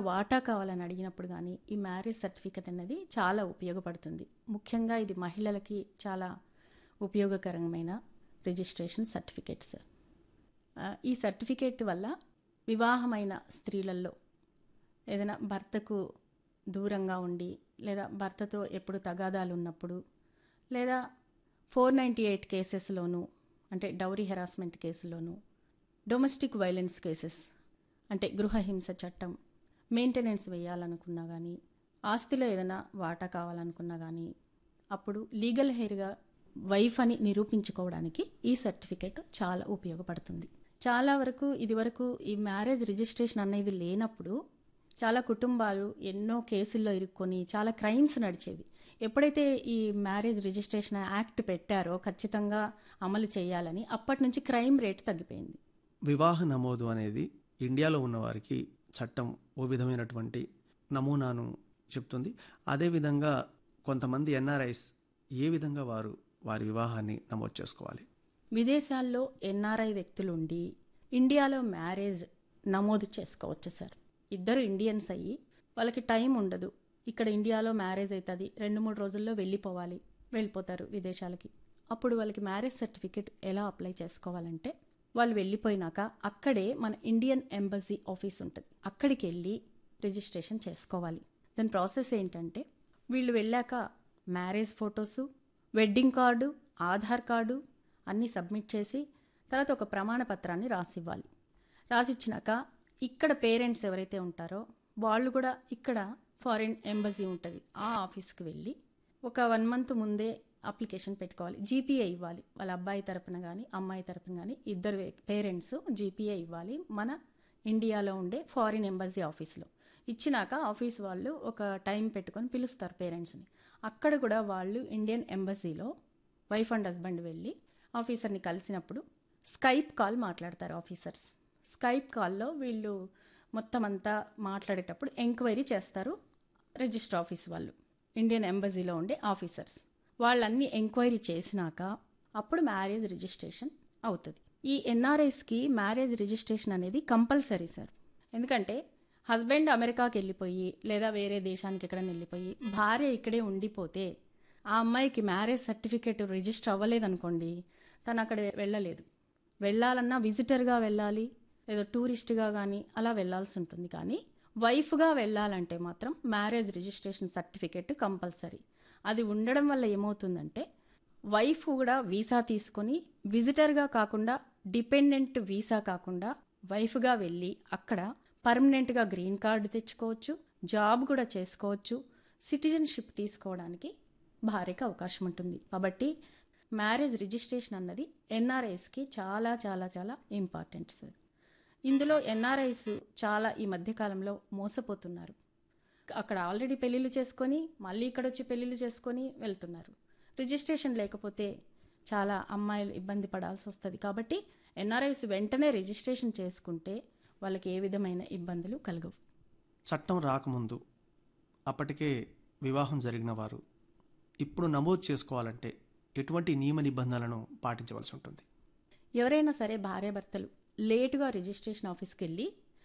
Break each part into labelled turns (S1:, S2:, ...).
S1: వాటా కావాలని అడిగినప్పుడు కానీ ఈ మ్యారేజ్ సర్టిఫికెట్ అనేది చాలా ఉపయోగపడుతుంది ముఖ్యంగా ఇది మహిళలకి చాలా ఉపయోగకరమైన రిజిస్ట్రేషన్ సర్టిఫికెట్స్ ఆ, ఈ సర్టిఫికేట్ వల్ల వివాహమైన స్త్రీలలో ఏదైనా భర్తకు దూరంగా ఉండి లేదా భర్తతో ఎప్పుడు తగాదాలు ఉన్నప్పుడు లేదా ఫోర్ నైంటీ ఎయిట్ కేసెస్లోనూ అంటే డౌరీ హెరాస్మెంట్ కేసులోనూ డొమెస్టిక్ వైలెన్స్ కేసెస్ అంటే గృహహింస చట్టం మెయింటెనెన్స్ వేయాలనుకున్నా కానీ ఆస్తిలో ఏదైనా వాటా కావాలనుకున్నా కానీ అప్పుడు లీగల్ హెయిర్గా వైఫ్ అని నిరూపించుకోవడానికి ఈ సర్టిఫికేట్ చాలా ఉపయోగపడుతుంది చాలా వరకు ఇదివరకు ఈ మ్యారేజ్ రిజిస్ట్రేషన్ అనేది లేనప్పుడు చాలా కుటుంబాలు ఎన్నో కేసుల్లో ఇరుక్కొని చాలా క్రైమ్స్ నడిచేవి ఎప్పుడైతే ఈ మ్యారేజ్ రిజిస్ట్రేషన్ యాక్ట్ పెట్టారో ఖచ్చితంగా అమలు చేయాలని అప్పటి నుంచి క్రైమ్ రేట్ తగ్గిపోయింది
S2: వివాహ నమోదు అనేది ఇండియాలో ఉన్నవారికి చట్టం ఓ విధమైనటువంటి నమూనాను చెప్తుంది అదేవిధంగా కొంతమంది ఎన్ఆర్ఐస్ ఏ విధంగా వారు వారి వివాహాన్ని నమోదు చేసుకోవాలి
S1: విదేశాల్లో ఎన్ఆర్ఐ వ్యక్తులు ఉండి ఇండియాలో మ్యారేజ్ నమోదు చేసుకోవచ్చు సార్ ఇద్దరు ఇండియన్స్ అయ్యి వాళ్ళకి టైం ఉండదు ఇక్కడ ఇండియాలో మ్యారేజ్ అవుతుంది రెండు మూడు రోజుల్లో వెళ్ళిపోవాలి వెళ్ళిపోతారు విదేశాలకి అప్పుడు వాళ్ళకి మ్యారేజ్ సర్టిఫికేట్ ఎలా అప్లై చేసుకోవాలంటే వాళ్ళు వెళ్ళిపోయినాక అక్కడే మన ఇండియన్ ఎంబసీ ఆఫీస్ ఉంటుంది అక్కడికి వెళ్ళి రిజిస్ట్రేషన్ చేసుకోవాలి దాని ప్రాసెస్ ఏంటంటే వీళ్ళు వెళ్ళాక marriage photos wedding card Aadhaar card అన్నీ సబ్మిట్ చేసి తర్వాత ఒక ప్రమాణ పత్రాన్ని రాసివ్వాలి రాసిచ్చినాక ఇక్కడ పేరెంట్స్ ఎవరైతే ఉంటారో వాళ్ళు కూడా ఇక్కడ ఫారిన్ ఎంబసీ ఉంటుంది ఆ ఆఫీస్కి వెళ్ళి ఒక వన్ మంత్ ముందే అప్లికేషన్ పెట్టుకోవాలి జీపీఏ ఇవ్వాలి వాళ్ళ అబ్బాయి తరపున కానీ అమ్మాయి తరపున కానీ ఇద్దరు పేరెంట్స్ జీపీఏ ఇవ్వాలి మన ఇండియాలో ఉండే ఫారిన్ ఎంబసీ ఆఫీస్లో ఇచ్చినాక ఆఫీస్ వాళ్ళు ఒక టైం పెట్టుకొని పిలుస్తారు పేరెంట్స్ని అక్కడ కూడా వాళ్ళు ఇండియన్ ఎంబసీలో వైఫ్ అండ్ హస్బెండ్ వెళ్ళి ఆఫీసర్ని కలిసినప్పుడు స్కైప్ కాల్ మాట్లాడతారు ఆఫీసర్స్ స్కైప్ కాల్లో వీళ్ళు మొత్తం అంతా మాట్లాడేటప్పుడు ఎంక్వైరీ చేస్తారు రిజిస్టర్ ఆఫీస్ వాళ్ళు ఇండియన్ ఎంబసీలో ఉండే ఆఫీసర్స్ వాళ్ళన్నీ ఎంక్వైరీ చేసినాక అప్పుడు మ్యారేజ్ రిజిస్ట్రేషన్ అవుతుంది ఈ ఎన్ఆర్ఐస్కి మ్యారేజ్ రిజిస్ట్రేషన్ అనేది కంపల్సరీ సార్ ఎందుకంటే హస్బెండ్ అమెరికాకి వెళ్ళిపోయి లేదా వేరే దేశానికి ఎక్కడైనా వెళ్ళిపోయి భార్య ఇక్కడే ఉండిపోతే ఆ అమ్మాయికి మ్యారేజ్ సర్టిఫికేట్ రిజిస్టర్ అవ్వలేదనుకోండి తను అక్కడ వెళ్ళలేదు వెళ్ళాలన్నా విజిటర్గా వెళ్ళాలి ఏదో టూరిస్ట్గా కానీ అలా వెళ్ళాల్సి ఉంటుంది కానీ వైఫ్గా వెళ్ళాలంటే మాత్రం మ్యారేజ్ రిజిస్ట్రేషన్ సర్టిఫికేట్ కంపల్సరీ అది ఉండడం వల్ల ఏమవుతుందంటే వైఫ్ కూడా వీసా తీసుకొని విజిటర్గా కాకుండా డిపెండెంట్ వీసా కాకుండా వైఫ్గా వెళ్ళి అక్కడ పర్మనెంట్గా గ్రీన్ కార్డు తెచ్చుకోవచ్చు జాబ్ కూడా చేసుకోవచ్చు సిటిజన్షిప్ తీసుకోవడానికి భార్యకి అవకాశం ఉంటుంది కాబట్టి మ్యారేజ్ రిజిస్ట్రేషన్ అన్నది ఎన్ఆర్ఐస్కి చాలా చాలా చాలా ఇంపార్టెంట్ సార్ ఇందులో ఎన్ఆర్ఐస్ చాలా ఈ మధ్యకాలంలో మోసపోతున్నారు అక్కడ ఆల్రెడీ పెళ్ళిళ్ళు చేసుకొని మళ్ళీ ఇక్కడ వచ్చి పెళ్ళిళ్ళు చేసుకొని వెళ్తున్నారు రిజిస్ట్రేషన్ లేకపోతే చాలా అమ్మాయిలు ఇబ్బంది పడాల్సి వస్తుంది కాబట్టి ఎన్ఆర్ఐస్ వెంటనే రిజిస్ట్రేషన్ చేసుకుంటే వాళ్ళకి ఏ విధమైన ఇబ్బందులు కలగవు
S2: చట్టం రాకముందు అప్పటికే వివాహం జరిగిన వారు ఇప్పుడు నమోదు చేసుకోవాలంటే ఎటువంటి నియమ నిబంధనలను పాటించవలసి ఉంటుంది
S1: ఎవరైనా సరే భార్యాభర్తలు లేటుగా రిజిస్ట్రేషన్ ఆఫీస్కి వెళ్ళి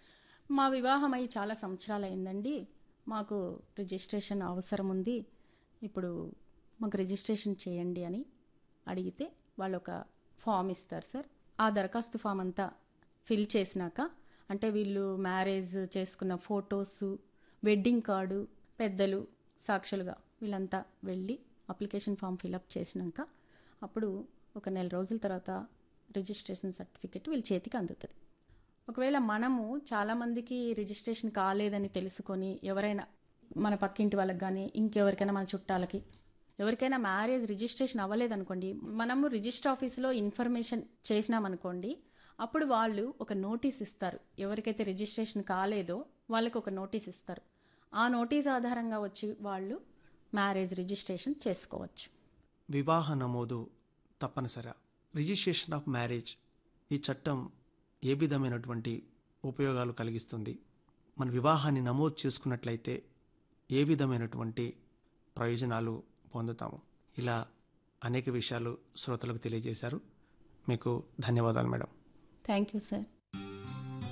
S1: మా వివాహం అయి చాలా సంవత్సరాలు అయిందండి మాకు రిజిస్ట్రేషన్ అవసరం ఉంది ఇప్పుడు మాకు రిజిస్ట్రేషన్ చేయండి అని అడిగితే వాళ్ళు ఒక ఫామ్ ఇస్తారు సార్ ఆ దరఖాస్తు ఫామ్ అంతా ఫిల్ చేసినాక అంటే వీళ్ళు మ్యారేజ్ చేసుకున్న ఫొటోస్ వెడ్డింగ్ కార్డు పెద్దలు సాక్షులుగా వీళ్ళంతా వెళ్ళి అప్లికేషన్ ఫామ్ ఫిలప్ చేసినాక అప్పుడు ఒక నెల రోజుల తర్వాత రిజిస్ట్రేషన్ సర్టిఫికెట్ వీళ్ళ చేతికి అందుతుంది ఒకవేళ మనము చాలామందికి రిజిస్ట్రేషన్ కాలేదని తెలుసుకొని ఎవరైనా మన పక్కింటి వాళ్ళకి కానీ ఇంకెవరికైనా మన చుట్టాలకి ఎవరికైనా మ్యారేజ్ రిజిస్ట్రేషన్ అవ్వలేదనుకోండి మనము రిజిస్టర్ ఆఫీస్లో ఇన్ఫర్మేషన్ చేసినామనుకోండి అప్పుడు వాళ్ళు ఒక నోటీస్ ఇస్తారు ఎవరికైతే రిజిస్ట్రేషన్ కాలేదో వాళ్ళకి ఒక నోటీస్ ఇస్తారు ఆ నోటీస్ ఆధారంగా వచ్చి వాళ్ళు మ్యారేజ్ రిజిస్ట్రేషన్ చేసుకోవచ్చు
S2: వివాహ నమోదు తప్పనిసరి రిజిస్ట్రేషన్ ఆఫ్ మ్యారేజ్ ఈ చట్టం ఏ విధమైనటువంటి ఉపయోగాలు కలిగిస్తుంది మన వివాహాన్ని నమోదు చేసుకున్నట్లయితే ఏ విధమైనటువంటి ప్రయోజనాలు పొందుతాము ఇలా అనేక విషయాలు శ్రోతలకు తెలియజేశారు మీకు ధన్యవాదాలు మేడం
S1: థ్యాంక్ యూ సార్